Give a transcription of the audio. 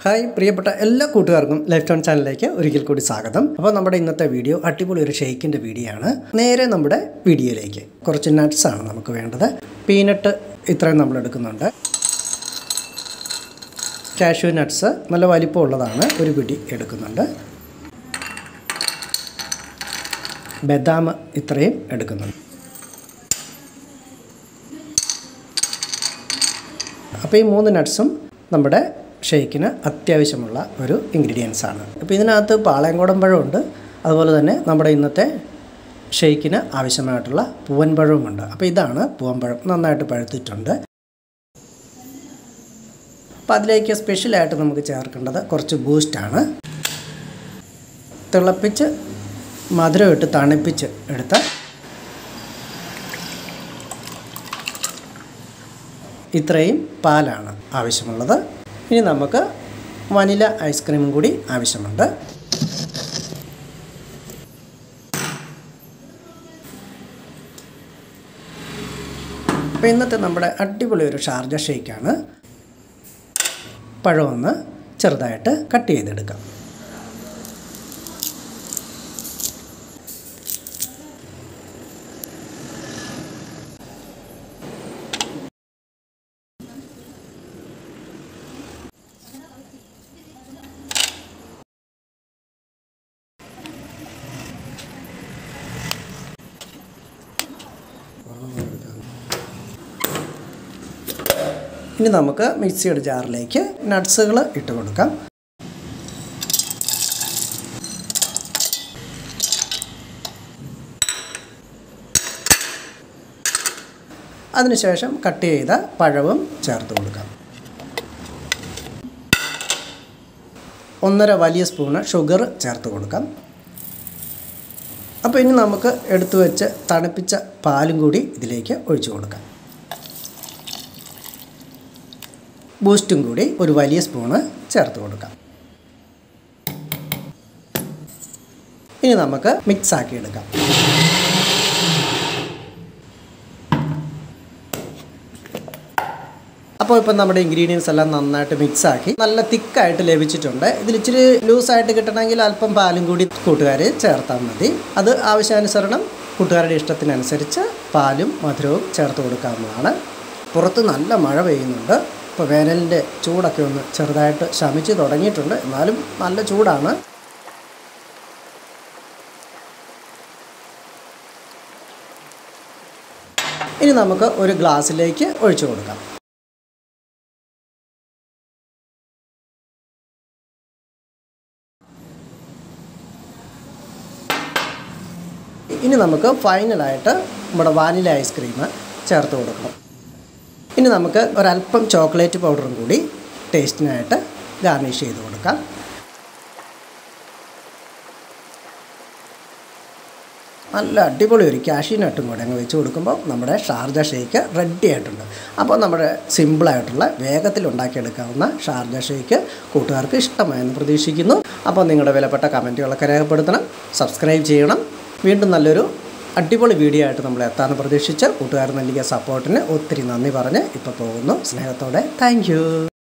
hi പ്രിയപ്പെട്ട എല്ലാ കൂട്ടുകാർക്കും ലൈഫ് ടോൺ ചാനലിലേക്ക് ഒരിക്കൽ കൂടി സ്വാഗതം അപ്പോൾ നമ്മുടെ ഇന്നത്തെ വീഡിയോ അടിപൊളി ഒരു ഷെയ്ക്കിൻ്റെ വീഡിയോ ആണ് നേരെ നമ്മുടെ വീഡിയോയിലേക്ക് കുറച്ച് നട്ട്സ് ആണ് നമുക്ക് വേണ്ടത് പീനട്ട് ഇത്രയും നമ്മൾ എടുക്കുന്നുണ്ട് കാഷ്യൂ നട്ട്സ് നല്ല വലിപ്പമുള്ളതാണ് ഒരു പിടി എടുക്കുന്നുണ്ട് ബദാം ഇത്രയും എടുക്കുന്നുണ്ട് അപ്പോൾ ഈ മൂന്ന് നട്ട്സും നമ്മുടെ ഷെയ്ക്കിന് അത്യാവശ്യമുള്ള ഒരു ഇൻഗ്രീഡിയൻസ് ആണ് അപ്പോൾ ഇതിനകത്ത് പാളയംകുടം പഴമുണ്ട് അതുപോലെ തന്നെ നമ്മുടെ ഇന്നത്തെ ഷെയ്ക്കിന് ആവശ്യമായിട്ടുള്ള പൂവൻപഴവുമുണ്ട് അപ്പോൾ ഇതാണ് പൂവൻപഴം നന്നായിട്ട് പഴുത്തിട്ടുണ്ട് അപ്പോൾ അതിലേക്ക് സ്പെഷ്യലായിട്ട് നമുക്ക് ചേർക്കേണ്ടത് കുറച്ച് ബൂസ്റ്റാണ് തിളപ്പിച്ച് മധുരം ഇട്ട് തണുപ്പിച്ച് എടുത്ത ഇത്രയും പാലാണ് ആവശ്യമുള്ളത് ഇനി നമുക്ക് വനില ഐസ്ക്രീമും കൂടി ആവശ്യമുണ്ട് അപ്പോൾ ഇന്നത്തെ നമ്മുടെ അടിപൊളി ഒരു ഷാർജ ഷേക്കാണ് പഴമൊന്ന് ചെറുതായിട്ട് കട്ട് ചെയ്തെടുക്കാം ഇനി നമുക്ക് മിക്സിയുടെ ജാറിലേക്ക് നട്ട്സുകൾ ഇട്ട് കൊടുക്കാം അതിനുശേഷം കട്ട് ചെയ്ത പഴവും ചേർത്ത് കൊടുക്കാം ഒന്നര വലിയ സ്പൂണ് ഷുഗർ ചേർത്ത് കൊടുക്കാം അപ്പോൾ ഇനി നമുക്ക് എടുത്തു വെച്ച് തണുപ്പിച്ച പാലും കൂടി ഇതിലേക്ക് ഒഴിച്ചു കൊടുക്കാം ബൂസ്റ്റും കൂടി ഒരു വലിയ സ്പൂണ് ചേർത്ത് കൊടുക്കാം ഇനി നമുക്ക് മിക്സ് ആക്കി എടുക്കാം അപ്പോൾ ഇപ്പം നമ്മുടെ ഇൻഗ്രീഡിയൻസ് എല്ലാം നന്നായിട്ട് മിക്സ് ആക്കി നല്ല തിക്കായിട്ട് ലഭിച്ചിട്ടുണ്ട് ഇതിൽ ഇച്ചിരി ലൂസായിട്ട് കിട്ടണമെങ്കിൽ അല്പം പാലും കൂടി കൂട്ടുകാർ ചേർത്താൽ മതി അത് ആവശ്യാനുസരണം കൂട്ടുകാരുടെ ഇഷ്ടത്തിനനുസരിച്ച് പാലും മധുരവും ചേർത്ത് കൊടുക്കാവുന്നതാണ് പുറത്ത് നല്ല മഴ പെയ്യുന്നുണ്ട് ഇപ്പോൾ വേനലിൻ്റെ ചൂടൊക്കെ ഒന്ന് ചെറുതായിട്ട് ശമിച്ച് തുടങ്ങിയിട്ടുണ്ട് എന്നാലും നല്ല ചൂടാണ് ഇനി നമുക്ക് ഒരു ഗ്ലാസ്സിലേക്ക് ഒഴിച്ചു കൊടുക്കാം ഇനി നമുക്ക് ഫൈനലായിട്ട് നമ്മുടെ വാനില ഐസ്ക്രീം ചേർത്ത് കൊടുക്കണം ഇനി നമുക്ക് ഒരല്പം ചോക്ലേറ്റ് പൗഡറും കൂടി ടേസ്റ്റിനായിട്ട് ഗാർണിഷ് ചെയ്ത് കൊടുക്കാം നല്ല അടിപൊളി ഒരു കാഷ്യൂ നട്ടും കൂടെ അങ്ങ് വെച്ച് കൊടുക്കുമ്പോൾ നമ്മുടെ ഷാർജ ഷേക്ക് റെഡി ആയിട്ടുണ്ട് അപ്പോൾ നമ്മുടെ സിമ്പിളായിട്ടുള്ള വേഗത്തിൽ ഉണ്ടാക്കിയെടുക്കാവുന്ന ഷാർജ ഷേക്ക് കൂട്ടുകാർക്ക് ഇഷ്ടമായെന്ന് പ്രതീക്ഷിക്കുന്നു അപ്പോൾ നിങ്ങളുടെ വിലപ്പെട്ട കമൻറ്റുകളൊക്കെ രേഖപ്പെടുത്തണം സബ്സ്ക്രൈബ് ചെയ്യണം വീണ്ടും നല്ലൊരു അടിപൊളി വീഡിയോ ആയിട്ട് നമ്മൾ എത്താമെന്ന് പ്രതീക്ഷിച്ച് കൂട്ടുകാർ നൽകിയ സപ്പോർട്ടിന് ഒത്തിരി നന്ദി പറഞ്ഞ് ഇപ്പോൾ പോകുന്നു സ്നേഹത്തോടെ താങ്ക്